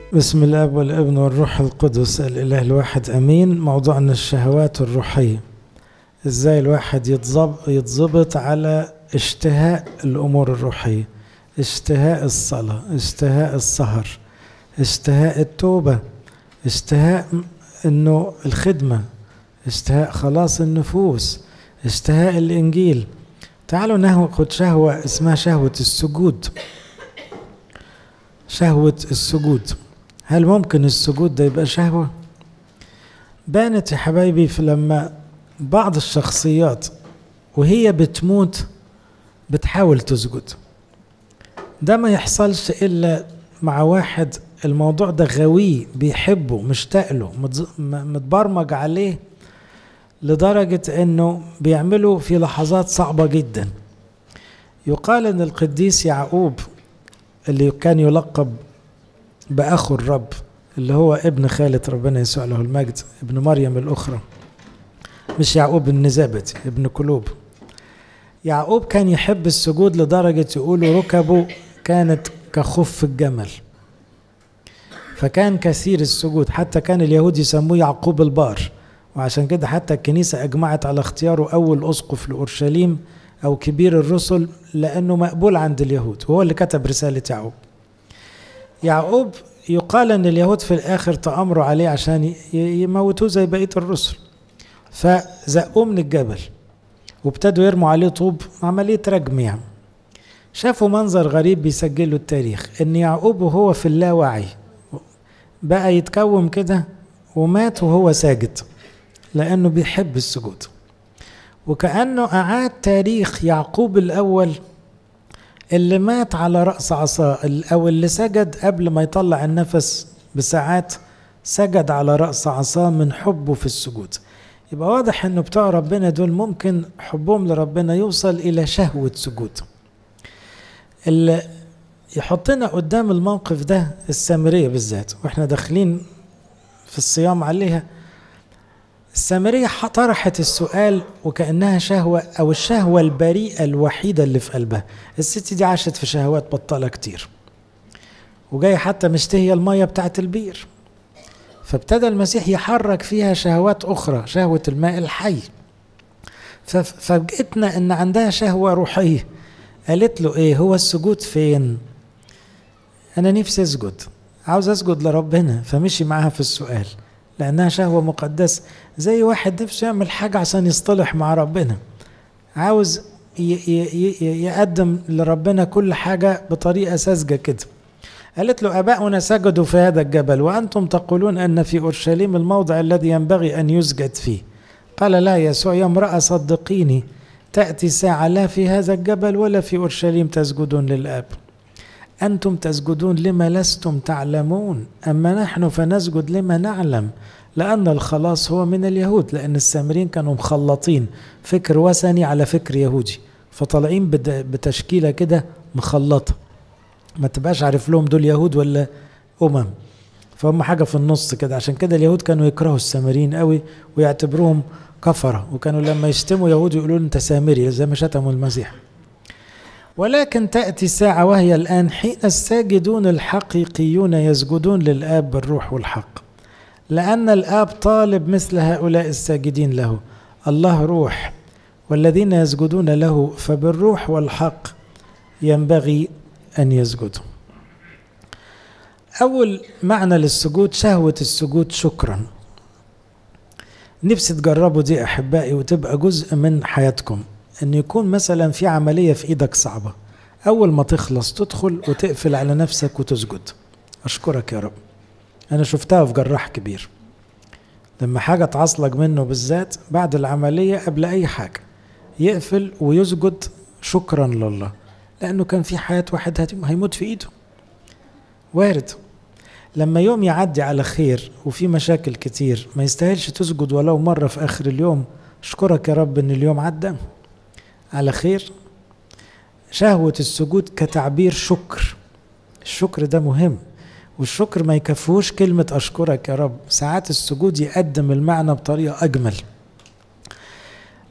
بسم الاب والابن والروح القدس الاله الواحد امين موضوعنا الشهوات الروحيه ازاي الواحد يتظب- يتظبط على اشتهاء الامور الروحيه اشتهاء الصلاه اشتهاء السهر اشتهاء التوبه اشتهاء م- انه الخدمه اشتهاء خلاص النفوس اشتهاء الانجيل تعالوا ناخد شهوه اسمها شهوه السجود شهوه السجود هل ممكن السجود ده يبقى شهوه بانت يا حبايبي في لما بعض الشخصيات وهي بتموت بتحاول تسجد ده ما يحصلش الا مع واحد الموضوع ده غاويه بيحبه مشتاق له متز- م- متبرمج عليه لدرجة انه بيعمله في لحظات صعبة جدا يقال ان القديس يعقوب اللي كان يلقب بأخو الرب اللي هو ابن خالة ربنا يسوع له المجد ابن مريم الأخرى مش يعقوب النزابتي ابن كلوب يعقوب كان يحب السجود لدرجة يقولوا ركبه كانت كخف الجمل فكان كثير السجود حتى كان اليهود يسموه يعقوب البار وعشان كده حتى الكنيسة أجمعت على اختياره أول أسقف لأورشليم أو كبير الرسل لأنه مقبول عند اليهود وهو اللي كتب رسالة يعقوب يعقوب يقال ان اليهود في الاخر تامروا عليه عشان ي- يموتوه زي بقيه الرسل فزقوه من الجبل وابتدوا يرموا عليه طوب عمليه رجم يعني شافوا منظر غريب بيسجله التاريخ ان يعقوب وهو في اللاوعي بقى يتكوم كده ومات وهو ساجد لانه بيحب السجود وكانه اعاد تاريخ يعقوب الاول اللي مات على رأس عصاه أو اللي سجد قبل ما يطلع النفس بساعات سجد على رأس عصاه من حبه في السجود يبقى واضح انه بتوع ربنا دول ممكن حبهم لربنا يوصل الى شهوة سجود اللي يحطنا قدام الموقف ده السامرية بالذات واحنا داخلين في الصيام عليها السامرية طرحت السؤال وكأنها شهوة أو الشهوة البريئة الوحيدة اللي في قلبها الست دي عاشت في شهوات بطالة كتير وجاية حتى مشتهية المية بتاعت البير فابتدى المسيح يحرك فيها شهوات أخرى شهوة الماء الحي ففاجئتنا إن عندها شهوة روحية قالت له إيه هو السجود فين أنا نفسي أسجد عاوز أسجد لربنا فمشي معاها في السؤال لأنها شهوة مقدسة زي واحد نفسه يعمل حاجة عشان يصطلح مع ربنا عاوز ي- ي- ي- يقدم لربنا كل حاجة بطريقة ساذجة كده قالت له أباؤنا سجدوا في هذا الجبل وأنتم تقولون أن في أورشليم الموضع الذي ينبغي أن يسجد فيه قال لا يسوع يا امرأة صدقيني تأتي ساعة لا في هذا الجبل ولا في أورشليم تسجدون للآب أنتم تسجدون لما لستم تعلمون أما نحن فنسجد لما نعلم لأن الخلاص هو من اليهود لأن السامرين كانوا مخلطين فكر وثني على فكر يهودي فطالعين بت- بتشكيلة كده مخلطة ما تبقاش عارف لهم دول يهود ولا أمم فهم حاجة في النص كده عشان كده اليهود كانوا يكرهوا السامريين قوي ويعتبروهم كفرة وكانوا لما يشتموا يهود يقولوا انت سامري زي ما شتموا المسيح ولكن تأتي ساعة وهي الآن حين الساجدون الحقيقيون يسجدون للآب بالروح والحق لأن الآب طالب مثل هؤلاء الساجدين له الله روح والذين يسجدون له فبالروح والحق ينبغي أن يسجدوا أول معنى للسجود شهوة السجود شكرا نفسي تجربوا دي أحبائي وتبقى جزء من حياتكم أن يكون مثلا في عملية في إيدك صعبة أول ما تخلص تدخل وتقفل على نفسك وتسجد أشكرك يا رب أنا شفتها في جراح كبير لما حاجة تعصلك منه بالذات بعد العملية قبل أي حاجة يقفل ويسجد شكرا لله لأنه كان في حياة واحد هت- هيموت في إيده وارد لما يوم يعدي على خير وفي مشاكل كتير ما يستاهلش تسجد ولو مرة في آخر اليوم أشكرك يا رب إن اليوم عدى على خير شهوة السجود كتعبير شكر الشكر ده مهم والشكر ما يكفوش كلمة أشكرك يا رب ساعات السجود يقدم المعنى بطريقة أجمل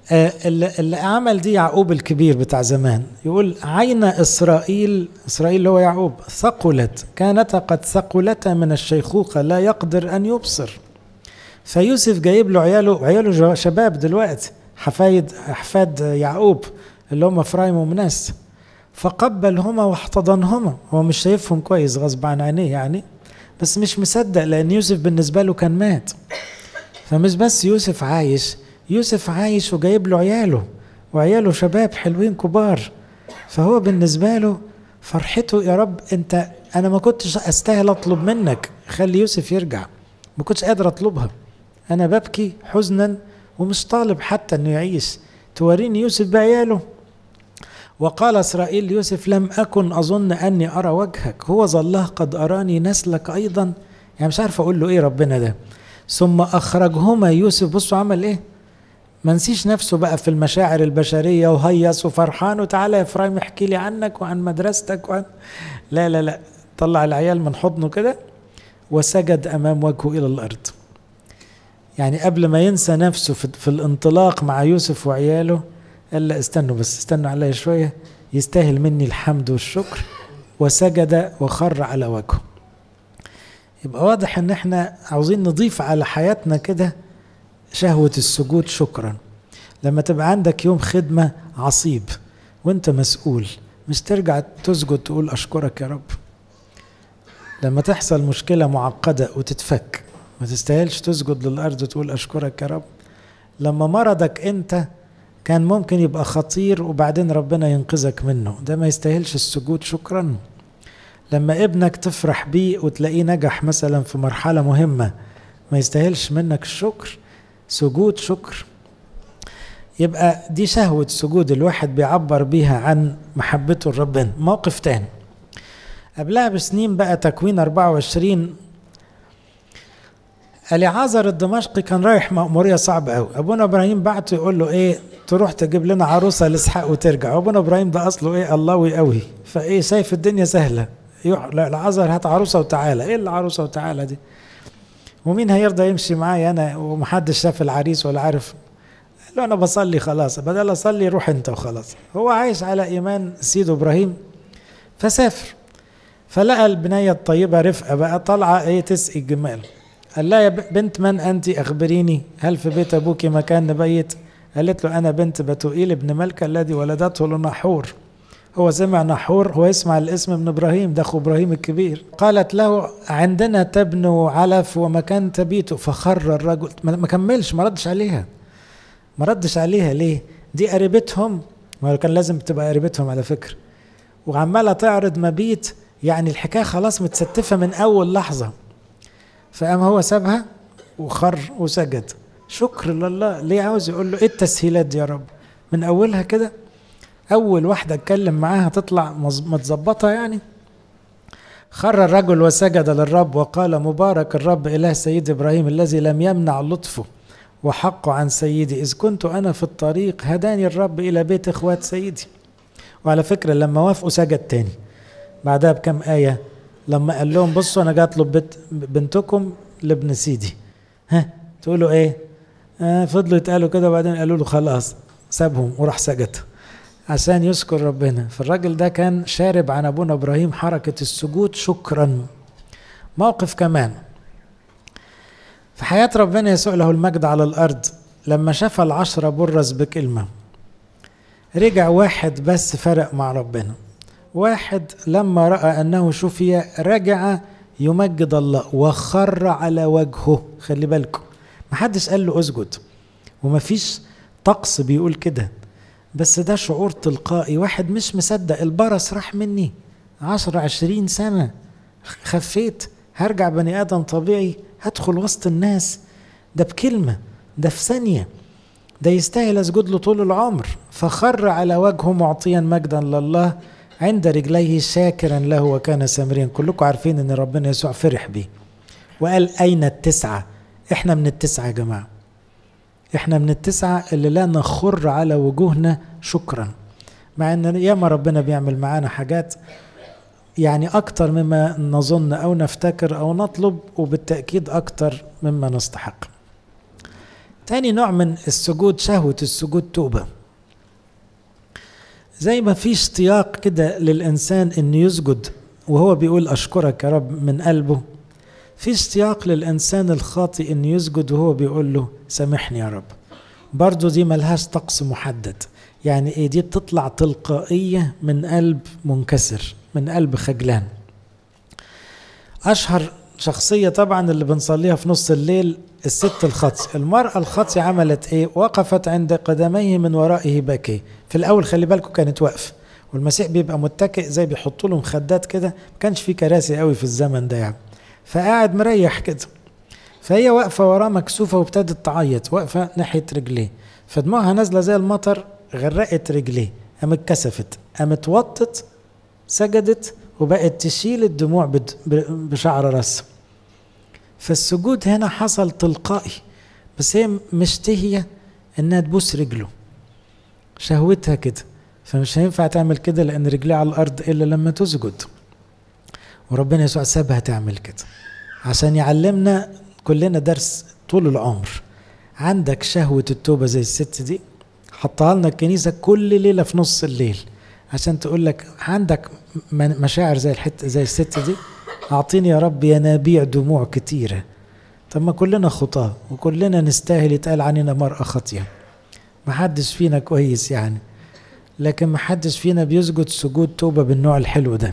آه اللي, اللي عمل دي يعقوب الكبير بتاع زمان يقول عين إسرائيل إسرائيل اللي هو يعقوب ثقلت كانتا قد ثقلتا من الشيخوخة لا يقدر أن يبصر فيوسف جايب له عياله عياله شباب دلوقتي حفايد أحفاد يعقوب اللي هم فرايم ومناس فقبلهما واحتضنهما هو مش شايفهم كويس غصب عن عينيه يعني بس مش مصدق لأن يوسف بالنسبة له كان مات فمش بس يوسف عايش يوسف عايش وجايب له عياله وعياله شباب حلوين كبار فهو بالنسبة له فرحته يا رب انت انا ما كنتش استاهل اطلب منك خلي يوسف يرجع ما كنتش قادر اطلبها انا ببكي حزنا ومش طالب حتى انه يعيش توريني يوسف بعياله وقال اسرائيل ليوسف لم اكن اظن اني ارى وجهك هو الله قد اراني نسلك ايضا يعني مش عارف اقول له ايه ربنا ده ثم اخرجهما يوسف بصوا عمل ايه ما نسيش نفسه بقى في المشاعر البشريه وهيص وفرحان وتعالى يا افرايم احكي لي عنك وعن مدرستك وعن لا لا لا طلع العيال من حضنه كده وسجد امام وجهه الى الارض يعني قبل ما ينسى نفسه في, في الانطلاق مع يوسف وعياله قال لا استنوا بس استنوا عليا شويه يستاهل مني الحمد والشكر وسجد وخر على وجهه يبقى واضح ان احنا عاوزين نضيف على حياتنا كده شهوة السجود شكرا لما تبقى عندك يوم خدمة عصيب وانت مسؤول مش ترجع تسجد تقول اشكرك يا رب لما تحصل مشكلة معقدة وتتفك ما تستاهلش تسجد للأرض وتقول أشكرك يا رب لما مرضك أنت كان ممكن يبقى خطير وبعدين ربنا ينقذك منه ده ما يستاهلش السجود شكرا لما ابنك تفرح بيه وتلاقيه نجح مثلا في مرحلة مهمة ما يستاهلش منك الشكر سجود شكر يبقى دي شهوة سجود الواحد بيعبر بيها عن محبته لربنا موقف تاني قبلها بسنين بقى تكوين 24 اليعازر الدمشقي كان رايح مأمورية صعبة قوي أبونا إبراهيم بعته يقول له إيه تروح تجيب لنا عروسة لإسحاق وترجع أبونا إبراهيم ده أصله إيه اللهوي قوي فإيه شايف الدنيا سهلة العازر هات عروسة وتعالى إيه العروسة وتعالى دي ومين هيرضى يمشي معايا أنا ومحدش شاف العريس ولا عارف قال له أنا بصلي خلاص بدل أصلي روح أنت وخلاص هو عايش على إيمان سيده إبراهيم فسافر فلقى البنية الطيبة رفقة بقى طالعة إيه تسقي الجمال قال لها يا بنت من أنت أخبريني هل في بيت أبوك مكان نبيت قالت له أنا بنت بتوئيل ابن ملكة الذي ولدته لنحور هو سمع نحور هو يسمع الاسم من إبراهيم ده أخو إبراهيم الكبير قالت له عندنا تبنو علف ومكان تبيته فخر الرجل ما كملش ما ردش عليها ما ردش عليها ليه دي قريبتهم ما كان لازم تبقى قريبتهم على فكرة وعمالة تعرض مبيت يعني الحكاية خلاص متستفة من أول لحظة فقام هو سابها وخر وسجد شكر لله ليه عاوز يقول له ايه التسهيلات دي يا رب من اولها كده اول واحده اتكلم معاها تطلع متظبطه يعني خر الرجل وسجد للرب وقال مبارك الرب اله سيد ابراهيم الذي لم يمنع لطفه وحقه عن سيدي اذ كنت انا في الطريق هداني الرب الى بيت اخوات سيدي وعلى فكره لما وافقوا سجد تاني بعدها بكم ايه لما قال لهم بصوا انا جاي اطلب بنت بنتكم لابن سيدي ها تقولوا ايه آه فضلوا يتقالوا كده وبعدين قالوا له خلاص سابهم وراح سجد عشان يشكر ربنا فالراجل ده كان شارب عن ابونا ابراهيم حركه السجود شكرا موقف كمان في حياه ربنا يسوع له المجد على الارض لما شاف العشرة برز بكلمة رجع واحد بس فرق مع ربنا واحد لما رأى أنه شفي رجع يمجد الله وخر على وجهه خلي بالكم محدش قال له اسجد ومفيش طقس بيقول كده بس ده شعور تلقائي واحد مش مصدق البرص راح مني عشر عشرين سنة خفيت هرجع بني آدم طبيعي هدخل وسط الناس ده بكلمة ده في ثانية ده يستاهل اسجد له طول العمر فخر على وجهه معطيا مجدا لله عند رجليه شاكرا له وكان سامريا كلكم عارفين ان ربنا يسوع فرح بيه وقال اين التسعه احنا من التسعه يا جماعه احنا من التسعه اللي لا نخر على وجوهنا شكرا مع ان ياما ربنا بيعمل معانا حاجات يعني اكتر مما نظن او نفتكر او نطلب وبالتاكيد اكتر مما نستحق تاني نوع من السجود شهوة السجود توبة زي ما في اشتياق كده للإنسان إنه يسجد وهو بيقول أشكرك يا رب من قلبه في اشتياق للإنسان الخاطئ إنه يسجد وهو بيقول له سامحني يا رب برضو دي ملهاش طقس محدد يعني ايه دي بتطلع تلقائية من قلب منكسر من قلب خجلان أشهر شخصية طبعا اللي بنصليها في نص الليل الست الخطي المرأة الخطي عملت ايه وقفت عند قدميه من ورائه باكي في الأول خلي بالكم كانت واقفة والمسيح بيبقى متكئ زي بيحطوا له مخدات كده ما كانش في كراسي قوي في الزمن ده يعني فقاعد مريح كده فهي واقفة وراه مكسوفة وابتدت تعيط واقفة ناحية رجليه فدموعها نازلة زي المطر غرقت رجليه قامت كسفت قامت وطت سجدت وبقت تشيل الدموع بشعر راسها فالسجود هنا حصل تلقائي بس هي مشتهية انها تبوس رجله شهوتها كده فمش هينفع تعمل كده لان رجليها على الارض الا لما تسجد وربنا يسوع سابها تعمل كده عشان يعلمنا كلنا درس طول العمر عندك شهوة التوبة زي الست دي حطها لنا الكنيسة كل ليلة في نص الليل عشان تقول لك عندك مشاعر زي الحتة زي الست دي أعطيني يا رب ينابيع دموع كتيرة طب ما كلنا خطاة وكلنا نستاهل يتقال عننا مرأة خاطية محدش فينا كويس يعني لكن محدش فينا بيسجد سجود توبة بالنوع الحلو ده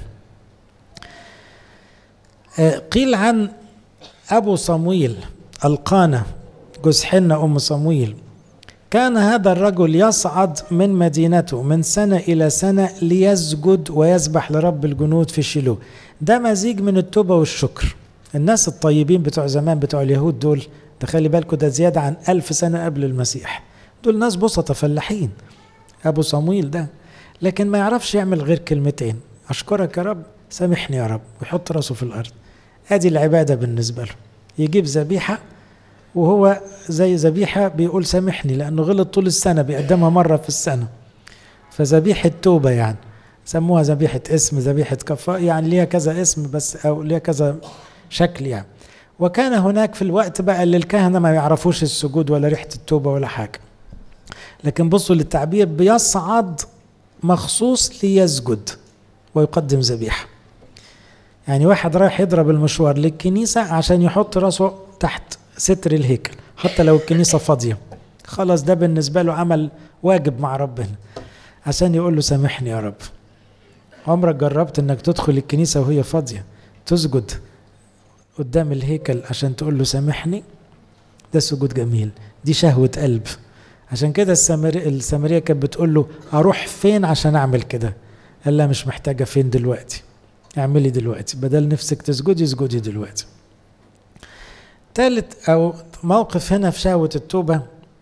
قيل عن أبو صمويل القانة جوز حنة أم صمويل كان هذا الرجل يصعد من مدينته من سنة إلى سنة ليسجد ويسبح لرب الجنود في شيلو ده مزيج من التوبة والشكر الناس الطيبين بتوع زمان بتوع اليهود دول تخلي بالكم ده زيادة عن ألف سنة قبل المسيح دول ناس بسطة فلاحين أبو صمويل ده لكن ما يعرفش يعمل غير كلمتين أشكرك يا رب سامحني يا رب ويحط راسه في الأرض ادي العبادة بالنسبة له يجيب ذبيحة وهو زي ذبيحة بيقول سامحني لأنه غلط طول السنة بيقدمها مرة في السنة فذبيحة توبة يعني سموها ذبيحة اسم ذبيحة كفاء يعني ليها كذا اسم بس أو ليها كذا شكل يعني وكان هناك في الوقت بقى اللي الكهنة ما يعرفوش السجود ولا ريحة التوبة ولا حاجة لكن بصوا للتعبير بيصعد مخصوص ليسجد ويقدم ذبيحه يعني واحد رايح يضرب المشوار للكنيسة عشان يحط راسه تحت ستر الهيكل حتى لو الكنيسة فاضية خلاص ده بالنسبة له عمل واجب مع ربنا عشان يقول له سامحني يا رب عمرك جربت انك تدخل الكنيسة وهي فاضية تسجد قدام الهيكل عشان تقول له سامحني ده سجود جميل دي شهوة قلب عشان كده السامرية, السامرية كانت بتقول له اروح فين عشان اعمل كده قال لها مش محتاجة فين دلوقتي اعملي دلوقتي بدل نفسك تسجدي اسجدي دلوقتي ثالث او موقف هنا في شهوة التوبة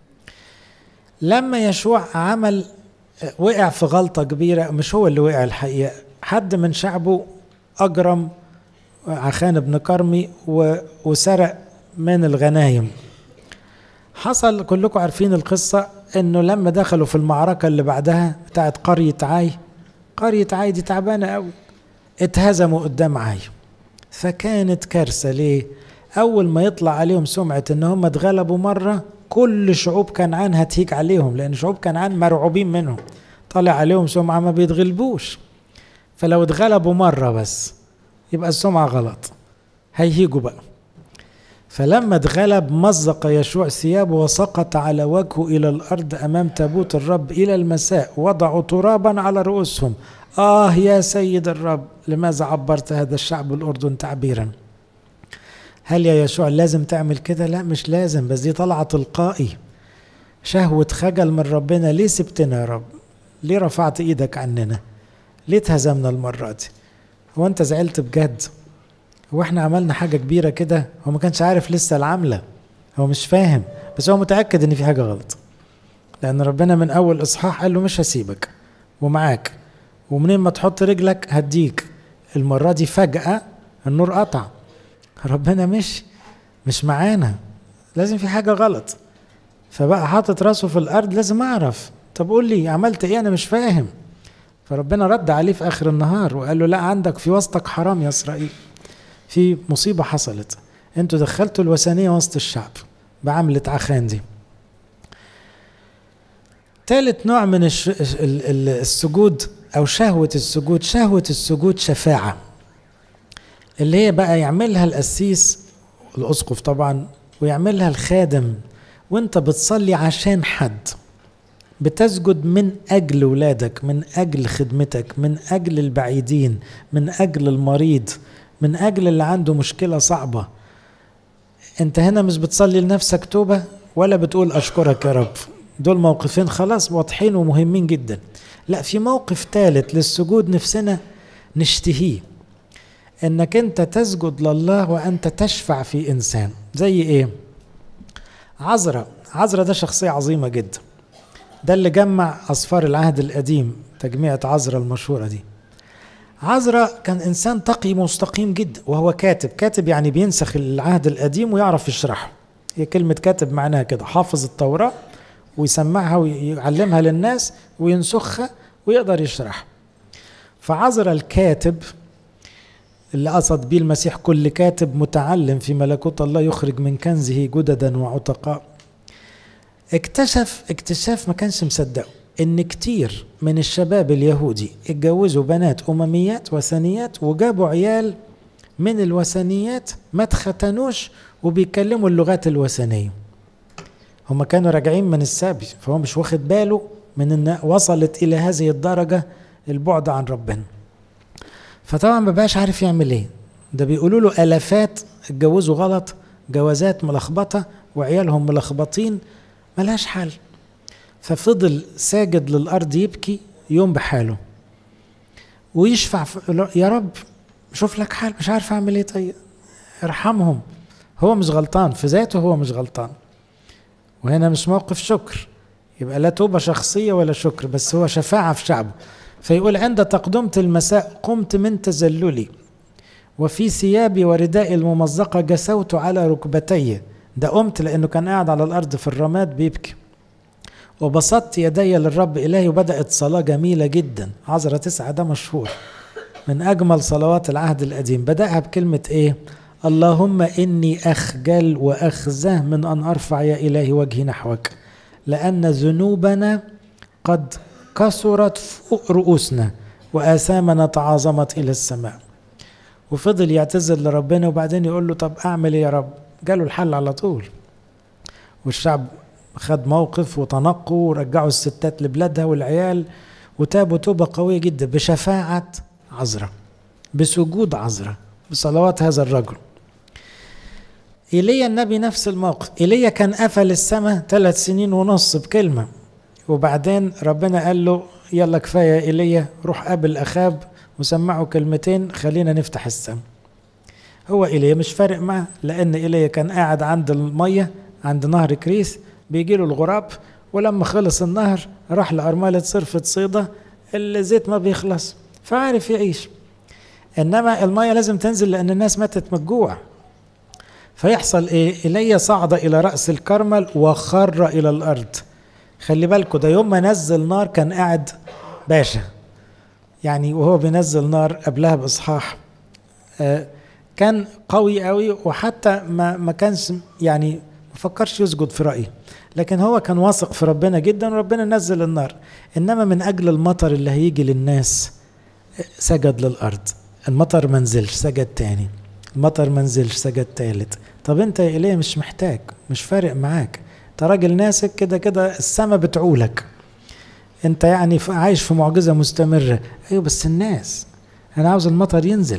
لما يشوع عمل وقع في غلطة كبيرة مش هو اللي وقع الحقيقة حد من شعبه أجرم عخان بن كرمي وسرق من الغنايم حصل كلكم عارفين القصة انه لما دخلوا في المعركة اللي بعدها بتاعت قرية عاي قرية عاي دي تعبانة قوي اتهزموا قدام عاي فكانت كارثة ليه أول ما يطلع عليهم سمعة إن هم اتغلبوا مرة كل شعوب كنعان هتهيج عليهم لأن شعوب كنعان مرعوبين منهم طلع عليهم سمعة ما بيتغلبوش فلو اتغلبوا مرة بس يبقى السمعة غلط هيهيجوا بقى فلما اتغلب مزق يشوع ثيابه وسقط على وجهه إلى الأرض أمام تابوت الرب إلى المساء وضعوا ترابا على رؤوسهم آه يا سيد الرب لماذا عبرت هذا الشعب الأردن تعبيرا هل يا يشوع لازم تعمل كده لا مش لازم بس دي طلعة تلقائي شهوة خجل من ربنا ليه سبتنا يا رب ليه رفعت ايدك عننا ليه اتهزمنا المرة دي هو انت زعلت بجد هو احنا عملنا حاجة كبيرة كده هو ما كانش عارف لسه العملة هو مش فاهم بس هو متأكد ان في حاجة غلط لأن ربنا من أول إصحاح قال له مش هسيبك ومعاك ومنين ما تحط رجلك هديك المرة دي فجأة النور قطع ربنا مش مش معانا لازم في حاجة غلط فبقى حاطط راسه في الأرض لازم أعرف طب قول لي عملت إيه أنا مش فاهم فربنا رد عليه في آخر النهار وقال له لا عندك في وسطك حرام يا إسرائيل في مصيبة حصلت انتوا دخلتوا الوثنية وسط الشعب بعملة عخان دي ثالث نوع من السجود أو شهوة السجود شهوة السجود شفاعة اللي هي بقى يعملها القسيس الأسقف طبعا ويعملها الخادم وانت بتصلي عشان حد بتسجد من أجل ولادك من أجل خدمتك من أجل البعيدين من أجل المريض من أجل اللي عنده مشكلة صعبة انت هنا مش بتصلي لنفسك توبة ولا بتقول أشكرك يا رب دول موقفين خلاص واضحين ومهمين جدا لا في موقف ثالث للسجود نفسنا نشتهيه انك انت تسجد لله وانت تشفع في انسان زي ايه عذرا عذرا ده شخصية عظيمة جدا ده اللي جمع أصفار العهد القديم تجميعة عذرا المشهورة دي عذرا كان إنسان تقي مستقيم جدا وهو كاتب كاتب يعني بينسخ العهد القديم ويعرف يشرحه هي كلمة كاتب معناها كده حافظ التوراة ويسمعها ويعلمها للناس وينسخها ويقدر يشرحها فعذرا الكاتب اللي قصد بيه المسيح كل كاتب متعلم في ملكوت الله يخرج من كنزه جددا وعتقاء اكتشف اكتشاف ما كانش مصدقه ان كتير من الشباب اليهودي اتجوزوا بنات امميات وثنيات وجابوا عيال من الوثنيات ما اتختنوش وبيتكلموا اللغات الوثنيه هم كانوا راجعين من السبي فهو مش واخد باله من ان وصلت الى هذه الدرجه البعد عن ربنا فطبعا ما بقاش عارف يعمل ايه ده بيقولوا له الافات اتجوزوا غلط جوازات ملخبطه وعيالهم ملخبطين ملهاش حل ففضل ساجد للارض يبكي يوم بحاله ويشفع يا رب شوف لك حال مش عارف اعمل ايه طيب ارحمهم هو مش غلطان في ذاته هو مش غلطان وهنا مش موقف شكر يبقى لا توبه شخصيه ولا شكر بس هو شفاعه في شعبه فيقول عند تقدمة المساء قمت من تزللي وفي ثيابي وردائي الممزقة جسوت على ركبتي ده قمت لأنه كان قاعد على الأرض في الرماد بيبكي وبسطت يدي للرب إلهي وبدأت صلاة جميلة جدا عذرة تسعة ده مشهور من أجمل صلوات العهد القديم بدأها بكلمة إيه اللهم إني أخجل وأخزى من أن أرفع يا إلهي وجهي نحوك لأن ذنوبنا قد كثرت فوق رؤوسنا وآثامنا تعاظمت إلى السماء وفضل يعتذر لربنا وبعدين يقول له طب أعمل إيه يا رب جاله الحل على طول والشعب خد موقف وتنقوا ورجعوا الستات لبلادها والعيال وتابوا توبة قوية جدا بشفاعة عذراء بسجود عذراء بصلوات هذا الرجل إيليا النبي نفس الموقف إيليا كان قفل السماء ثلاث سنين ونص بكلمة وبعدين ربنا قال له يلا كفاية إيليا روح قابل أخاب وسمعه كلمتين خلينا نفتح السماء هو إيليا مش فارق معاه لأن إيليا كان قاعد عند المية عند نهر كريس بيجي له الغراب ولما خلص النهر راح لأرملة صرفة صيدة الزيت ما بيخلص فعارف يعيش إنما المية لازم تنزل لأن الناس ماتت من الجوع فيحصل إيه إيليا صعد إلى رأس الكرمل وخر إلى الأرض خلي بالكوا ده يوم ما نزل نار كان قاعد باشا يعني وهو بينزل نار قبلها باصحاح آه كان قوي قوي وحتى ما ما كانش يعني ما فكرش يسجد في رايه لكن هو كان واثق في ربنا جدا وربنا نزل النار انما من اجل المطر اللي هيجي للناس سجد للارض المطر ما نزلش سجد تاني المطر ما نزلش سجد تالت طب انت يا ايليا مش محتاج مش فارق معاك انت راجل ناسك كده كده السما بتعولك انت يعني عايش في معجزه مستمره ايوه بس الناس انا عاوز المطر ينزل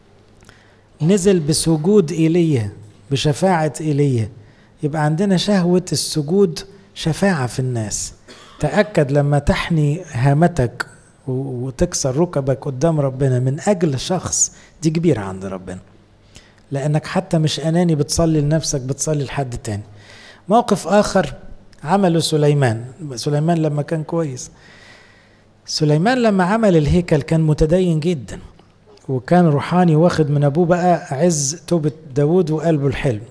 نزل بسجود ايليا بشفاعه ايليا يبقى عندنا شهوه السجود شفاعه في الناس تاكد لما تحني هامتك وتكسر ركبك قدام ربنا من اجل شخص دي كبيره عند ربنا لانك حتى مش اناني بتصلي لنفسك بتصلي لحد تاني موقف آخر عمله سليمان سليمان لما كان كويس سليمان لما عمل الهيكل كان متدين جدا وكان روحاني واخد من أبوه بقى عز توبة داود وقلبه الحلم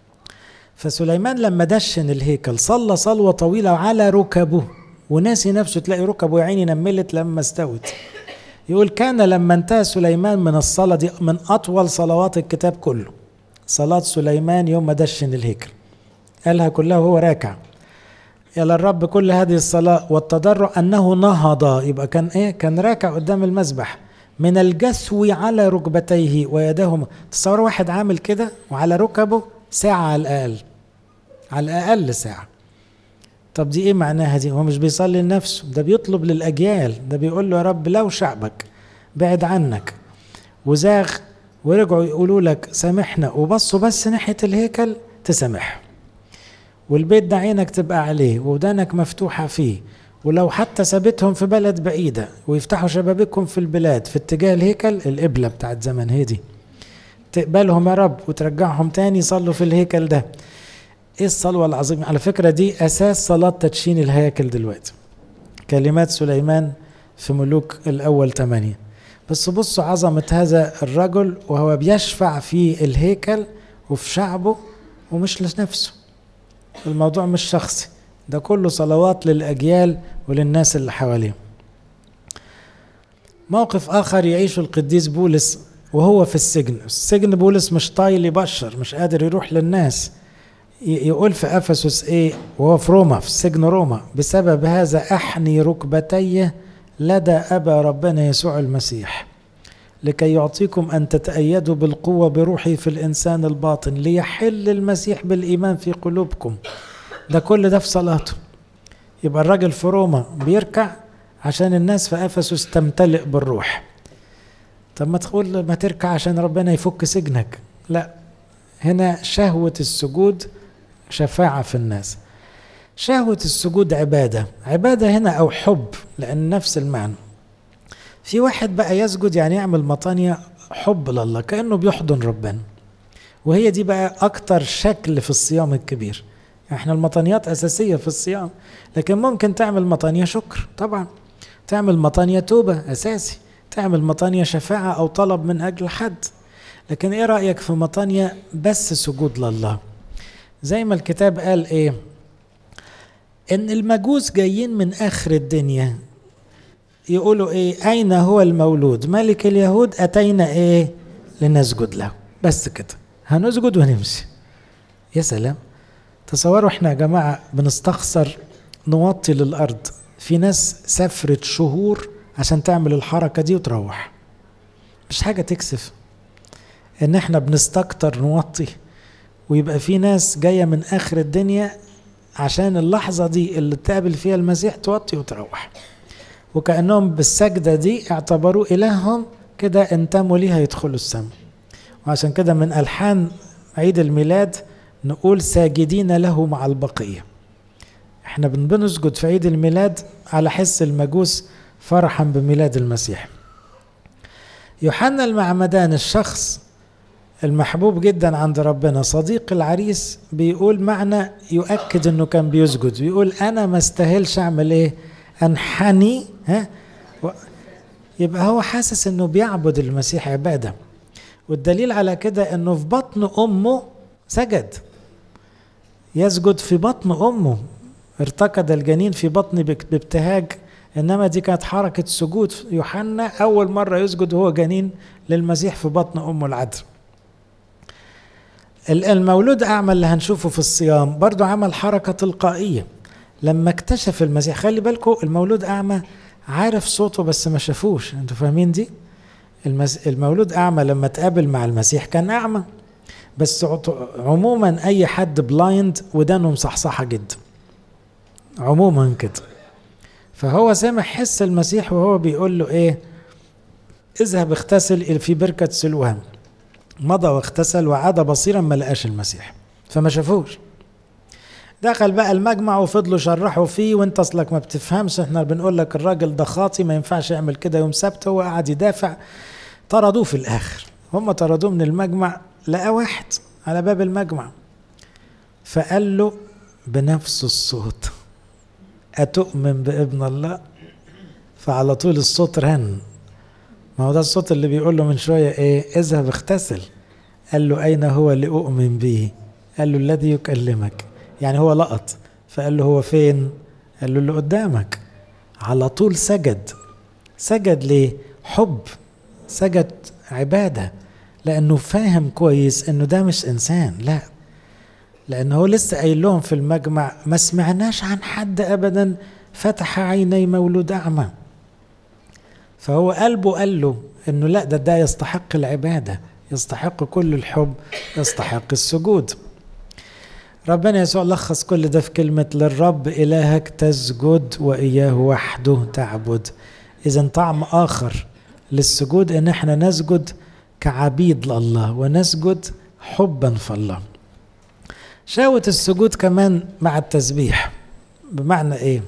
فسليمان لما دشن الهيكل صلى صلوة طويلة على ركبه وناسي نفسه تلاقي ركبه يا عيني نملت لما استوت يقول كان لما انتهى سليمان من الصلاة دي من أطول صلوات الكتاب كله صلاة سليمان يوم ما دشن الهيكل قالها كلها وهو راكع إلى الرب كل هذه الصلاة والتضرع أنه نهض يبقى كان إيه كان راكع قدام المسبح من الجسو على ركبتيه ويدهما تصور واحد عامل كده وعلى ركبه ساعة على الأقل على الأقل ساعة طب دي إيه معناها دي هو مش بيصلي لنفسه ده بيطلب للأجيال ده بيقول له يا رب لو شعبك بعد عنك وزاغ ورجعوا يقولوا لك سامحنا وبصوا بس ناحية الهيكل تسامح والبيت ده عينك تبقى عليه ودانك مفتوحة فيه ولو حتى سابتهم في بلد بعيدة ويفتحوا شبابيكهم في البلاد في اتجاه الهيكل القبلة بتاعت زمن هدي تقبلهم يا رب وترجعهم تاني يصلوا في الهيكل ده ايه الصلوة العظيمة على فكرة دي اساس صلاة تدشين الهيكل دلوقتي كلمات سليمان في ملوك الاول ثمانية بس بصوا عظمة هذا الرجل وهو بيشفع في الهيكل وفي شعبه ومش لنفسه الموضوع مش شخصي ده كله صلوات للأجيال وللناس اللي حواليه موقف آخر يعيشه القديس بولس وهو في السجن السجن بولس مش طايل يبشر مش قادر يروح للناس يقول في أفسس إيه وهو في روما في سجن روما بسبب هذا أحني ركبتي لدى أبا ربنا يسوع المسيح لكي يعطيكم أن تتأيدوا بالقوة بروحي في الإنسان الباطن ليحل المسيح بالإيمان في قلوبكم ده كل ده في صلاته يبقى الراجل في روما بيركع عشان الناس في افسس تمتلئ بالروح طب ما تقول ما تركع عشان ربنا يفك سجنك لا هنا شهوة السجود شفاعة في الناس شهوة السجود عبادة عبادة هنا أو حب لأن نفس المعنى في واحد بقى يسجد يعني يعمل مطانية حب لله كأنه بيحضن ربنا وهي دي بقى أكتر شكل في الصيام الكبير احنا المطانيات اساسيه في الصيام لكن ممكن تعمل مطانيه شكر طبعا تعمل مطانيه توبه اساسي تعمل مطانيه شفاعه او طلب من اجل حد لكن ايه رايك في مطانيه بس سجود لله زي ما الكتاب قال ايه ان المجوس جايين من اخر الدنيا يقولوا ايه اين هو المولود ملك اليهود اتينا ايه لنسجد له بس كده هنسجد ونمشي يا سلام تصوروا احنا يا جماعة بنستخسر نوطي للأرض في ناس سافرت شهور عشان تعمل الحركة دي وتروح مش حاجة تكسف ان احنا بنستكتر نوطي ويبقى في ناس جاية من آخر الدنيا عشان اللحظة دي اللي تقابل فيها المسيح توطي وتروح وكأنهم بالسجدة دي اعتبروا إلههم كده انتموا ليها يدخلوا السماء وعشان كده من ألحان عيد الميلاد نقول ساجدين له مع البقية احنا بنسجد في عيد الميلاد على حس المجوس فرحا بميلاد المسيح يوحنا المعمدان الشخص المحبوب جدا عند ربنا صديق العريس بيقول معنى يؤكد انه كان بيسجد بيقول انا ما استاهلش اعمل ايه انحني ها و... يبقى هو حاسس انه بيعبد المسيح عباده والدليل على كده انه في بطن امه سجد يسجد في بطن امه ارتقد الجنين في بطن بابتهاج انما دي كانت حركه سجود يوحنا اول مره يسجد وهو جنين للمسيح في بطن امه العذراء المولود اعمى اللي هنشوفه في الصيام برضو عمل حركه تلقائيه لما اكتشف المسيح خلي بالكم المولود اعمى عارف صوته بس ما شافوش انتوا فاهمين دي المس... المولود اعمى لما تقابل مع المسيح كان اعمى بس عموما اي حد بلايند ودانه مصحصحه جدا عموما كده فهو سامع حس المسيح وهو بيقول له ايه اذهب اغتسل في بركة سلوان مضى واغتسل وعاد بصيرا ما لقاش المسيح فما شافوش دخل بقى المجمع وفضلوا شرحوا فيه وانت اصلك ما بتفهمش احنا بنقول لك الراجل ده خاطي ما ينفعش يعمل كده يوم سبت هو قاعد يدافع طردوه في الاخر هم طردوه من المجمع لقى واحد على باب المجمع فقال له بنفس الصوت أتؤمن بابن الله فعلى طول الصوت رن ما هو ده الصوت اللي بيقول له من شوية ايه اذهب اغتسل قال له أين هو اللي أؤمن به قال له الذي يكلمك يعني هو لقط فقال له هو فين قال له اللي قدامك على طول سجد سجد ليه حب سجد عباده لانه فاهم كويس انه ده مش انسان لا لأنه لسه قايل لهم في المجمع ما سمعناش عن حد أبدا فتح عيني مولود أعمى فهو قلبه قال له انه لا ده ده يستحق العباده يستحق كل الحب يستحق السجود ربنا يسوع لخص كل ده في كلمة للرب إلهك تسجد وإياه وحده تعبد إذا طعم آخر للسجود إن إحنا نسجد كعبيد لله ونسجد حبا في الله شاوة السجود كمان مع التسبيح بمعنى إيه؟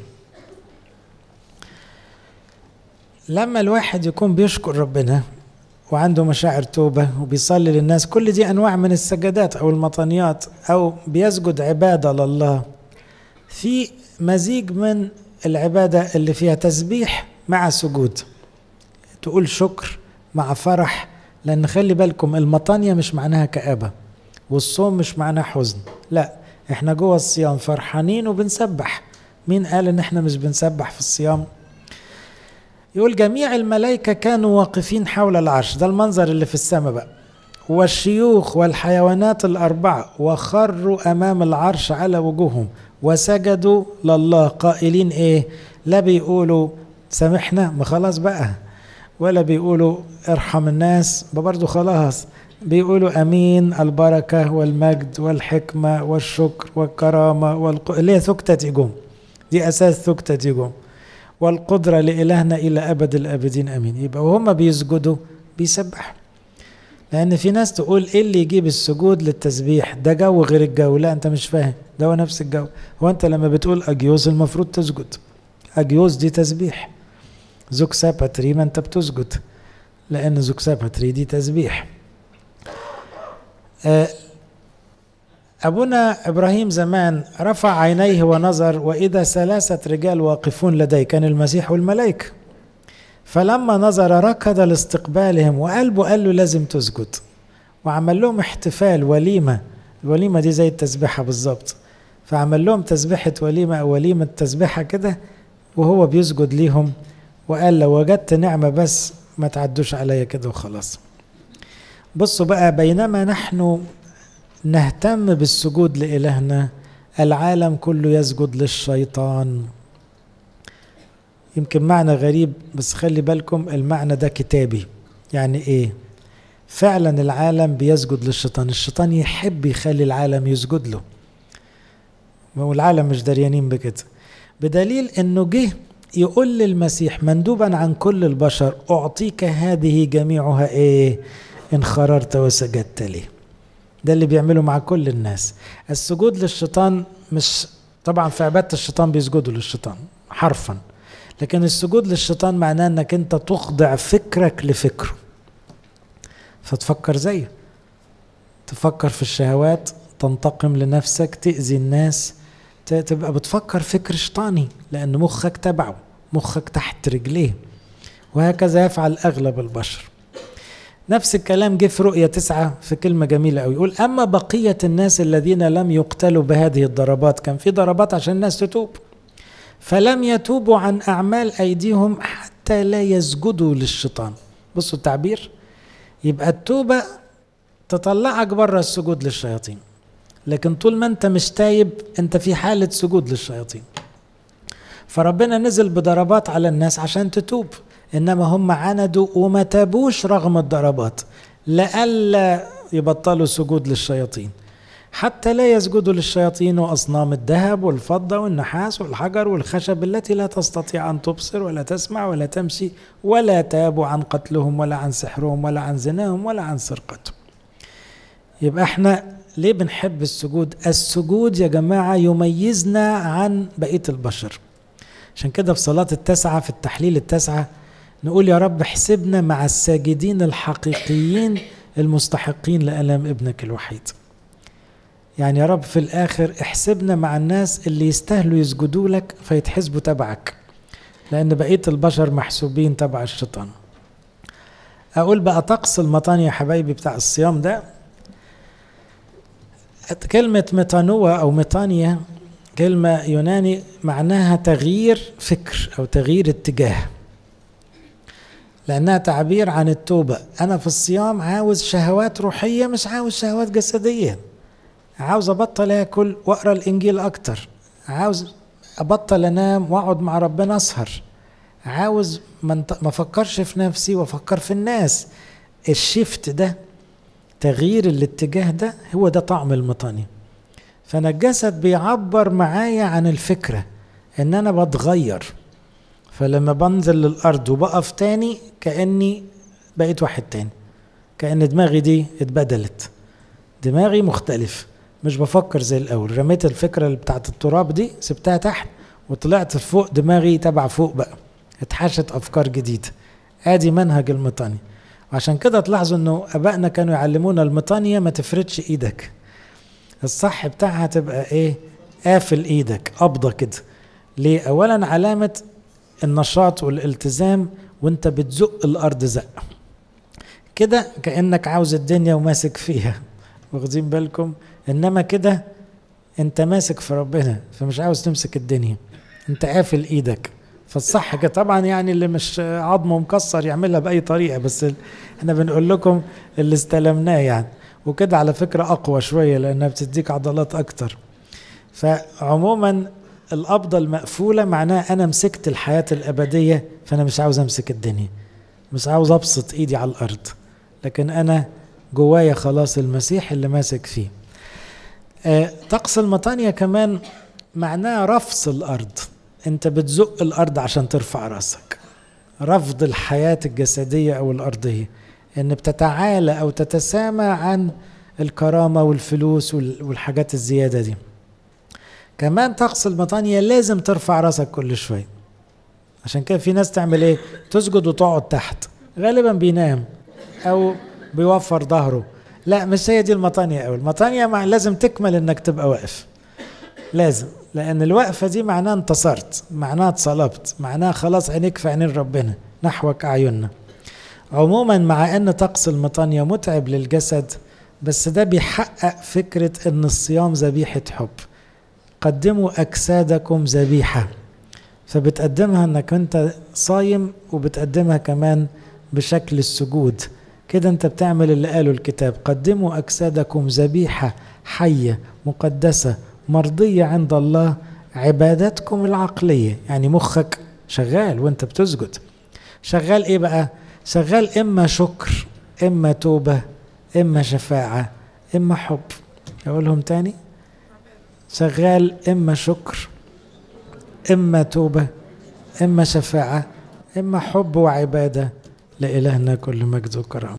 لما الواحد يكون بيشكر ربنا وعنده مشاعر توبة وبيصلي للناس كل دي أنواع من السجدات أو المطنيات أو بيسجد عبادة لله في مزيج من العبادة اللي فيها تسبيح مع سجود تقول شكر مع فرح لأن خلي بالكم المطانية مش معناها كآبة والصوم مش معناه حزن لا احنا جوه الصيام فرحانين وبنسبح مين قال ان احنا مش بنسبح في الصيام يقول جميع الملائكة كانوا واقفين حول العرش ده المنظر اللي في السماء بقى والشيوخ والحيوانات الأربعة وخروا أمام العرش على وجوههم وسجدوا لله قائلين إيه لا بيقولوا سامحنا ما خلاص بقى ولا بيقولوا ارحم الناس برضه خلاص بيقولوا امين البركه والمجد والحكمه والشكر والكرامه والق... اللي هي ثكتة يجوم دي اساس ثكتة يجوم والقدرة لإلهنا إلى أبد الآبدين أمين يبقى وهم بيسجدوا بيسبحوا لأن في ناس تقول إيه اللي يجيب السجود للتسبيح ده جو غير الجو لا أنت مش فاهم ده هو نفس الجو هو أنت لما بتقول أجيوز المفروض تسجد أجيوز دي تسبيح زوك ساباتري ما أنت بتسجد لأن زوك ساباتري دي تسبيح أبونا إبراهيم زمان رفع عينيه ونظر وإذا ثلاثة رجال واقفون لديه كان المسيح والملائكة فلما نظر ركض لاستقبالهم وقلبه قال له لازم تسجد وعمل لهم احتفال وليمة الوليمة دي زي التسبيحة بالظبط فعمل لهم تسبيحة وليمة أو وليمة تسبيحة كده وهو بيسجد ليهم وقال لو وجدت نعمة بس ما تعدوش عليا كده وخلاص بصوا بقى بينما نحن نهتم بالسجود لإلهنا العالم كله يسجد للشيطان يمكن معنى غريب بس خلي بالكم المعنى ده كتابي يعني ايه فعلا العالم بيسجد للشيطان الشيطان يحب يخلي العالم يسجد له والعالم مش دريانين بكده بدليل انه جه يقول للمسيح مندوبا عن كل البشر اعطيك هذه جميعها ايه ان خررت وسجدت لي ده اللي بيعمله مع كل الناس السجود للشيطان مش طبعا في عباده الشيطان بيسجدوا للشيطان حرفا لكن السجود للشيطان معناه انك انت تخضع فكرك لفكره فتفكر زيه تفكر في الشهوات تنتقم لنفسك تأذي الناس تبقى بتفكر فكر شيطاني لأن مخك تبعه مخك تحت رجليه وهكذا يفعل أغلب البشر نفس الكلام جه في رؤية تسعة في كلمة جميلة أوي يقول أما بقية الناس الذين لم يقتلوا بهذه الضربات كان في ضربات عشان الناس تتوب فلم يتوبوا عن أعمال أيديهم حتى لا يسجدوا للشيطان بصوا التعبير يبقى التوبة تطلعك بره السجود للشياطين لكن طول ما انت مش تايب انت في حالة سجود للشياطين فربنا نزل بضربات على الناس عشان تتوب انما هم عندوا وما تابوش رغم الضربات لئلا يبطلوا سجود للشياطين حتى لا يسجدوا للشياطين واصنام الذهب والفضه والنحاس والحجر والخشب التي لا تستطيع ان تبصر ولا تسمع ولا تمشي ولا تابوا عن قتلهم ولا عن سحرهم ولا عن زناهم ولا عن سرقتهم يبقى احنا ليه بنحب السجود السجود يا جماعه يميزنا عن بقيه البشر عشان كده في صلاه التسعه في التحليل التسعه نقول يا رب احسبنا مع الساجدين الحقيقيين المستحقين لألم ابنك الوحيد يعني يا رب في الآخر احسبنا مع الناس اللي يستاهلوا يسجدوا لك فيتحسبوا تبعك لأن بقية البشر محسوبين تبع الشيطان أقول بقى طقس المطان يا حبايبي بتاع الصيام ده كلمة ميتانوة أو ميتانيا كلمة يوناني معناها تغيير فكر أو تغيير اتجاه لأنها تعبير عن التوبة أنا في الصيام عاوز شهوات روحية مش عاوز شهوات جسدية عاوز ابطل اكل واقرا الانجيل اكتر عاوز ابطل انام واقعد مع ربنا اسهر عاوز ما افكرش في نفسي وافكر في الناس الشيفت ده تغيير الاتجاه ده هو ده طعم المطانية فانا الجسد بيعبر معايا عن الفكرة ان انا بتغير فلما بنزل للارض وبقف تاني كاني بقيت واحد تاني كان دماغي دي اتبدلت دماغي مختلف مش بفكر زي الاول رميت الفكره اللي بتاعت التراب دي سبتها تحت وطلعت فوق دماغي تبع فوق بقى اتحشت افكار جديده ادي منهج المطاني وعشان كده تلاحظوا انه ابائنا كانوا يعلمونا المطانيه ما تفردش ايدك الصح بتاعها تبقى ايه قافل ايدك قبضه كده ليه اولا علامه النشاط والالتزام وانت بتزق الارض زق كده كانك عاوز الدنيا وماسك فيها واخدين بالكم انما كده انت ماسك في ربنا فمش عاوز تمسك الدنيا انت قافل ايدك فالصح كده طبعا يعني اللي مش عظمه مكسر يعملها باي طريقه بس احنا بنقول لكم اللي استلمناه يعني وكده على فكره اقوى شويه لانها بتديك عضلات اكتر فعموما القبضه المقفوله معناها انا مسكت الحياه الابديه فانا مش عاوز امسك الدنيا مش عاوز ابسط ايدي على الارض لكن انا جوايا خلاص المسيح اللي ماسك فيه آه طقس المطانية كمان معناه رفض الأرض أنت بتزق الأرض عشان ترفع راسك رفض الحياة الجسدية أو الأرضية أن بتتعالى أو تتسامى عن الكرامة والفلوس والحاجات الزيادة دي كمان طقس المطانية لازم ترفع راسك كل شوية عشان كده في ناس تعمل ايه تسجد وتقعد تحت غالبا بينام او بيوفر ظهره لا مش هي دي المطانية أو المطانية مع لازم تكمل إنك تبقى واقف لازم لأن الوقفة دي معناها انتصرت معناها اتصلبت معناها خلاص عينيك في عينين ربنا نحوك أعيننا عموما مع أن طقس المطانية متعب للجسد بس ده بيحقق فكرة أن الصيام ذبيحة حب قدموا أجسادكم ذبيحة فبتقدمها أنك أنت صايم وبتقدمها كمان بشكل السجود كده انت بتعمل اللي قاله الكتاب قدموا اجسادكم ذبيحه حيه مقدسه مرضيه عند الله عبادتكم العقليه يعني مخك شغال وانت بتسجد شغال ايه بقى شغال اما شكر اما توبه اما شفاعه اما حب اقولهم تاني شغال اما شكر اما توبه اما شفاعه اما حب وعباده لإلهنا كل مجد وكرم